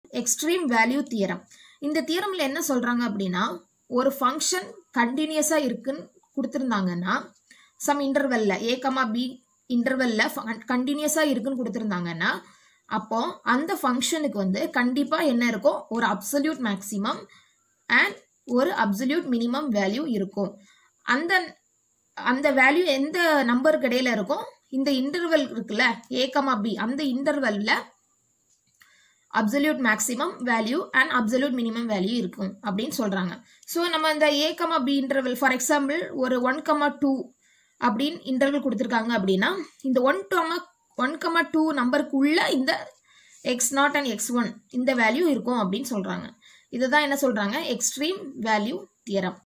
extreme value theorem இந்த தியரமில் என்ன சொல்கிறாங்க அப்படின்னா ஒரு ஃபங்க்ஷன் கண்டினியூஸாக இருக்குன்னு கொடுத்துருந்தாங்கன்னா சம் இன்டர்வெல்ல ஏ கமா பி இன்டர்வெல்ல கண்டினியூஸாக இருக்குன்னு கொடுத்துருந்தாங்கன்னா அப்போ அந்த ஃபங்க்ஷனுக்கு வந்து கண்டிப்பாக என்ன இருக்கும் ஒரு அப்சல்யூட் மேக்ஸிமம் அண்ட் ஒரு அப்சல்யூட் மினிமம் வேல்யூ இருக்கும் அந்த அந்த வேல்யூ எந்த நம்பருக்கு இடையில இருக்கும் இந்த இன்டர்வெல் இருக்குல்ல ஏ கமா பி அந்த இன்டர்வெல்ல absolute maximum value and absolute minimum value இருக்கும் அப்படின்னு சொல்றாங்க ஸோ நம்ம இந்த a comma b interval for example ஒரு ஒன் கமா டூ அப்படின்னு இன்டர்வல் கொடுத்துருக்காங்க அப்படின்னா இந்த one comma one comma two நம்பருக்குள்ள இந்த x naught and x one இந்த வேல்யூ இருக்கும் அப்படின்னு சொல்றாங்க இதுதான் என்ன சொல்றாங்க எக்ஸ்ட்ரீம் வேல்யூ தியரம்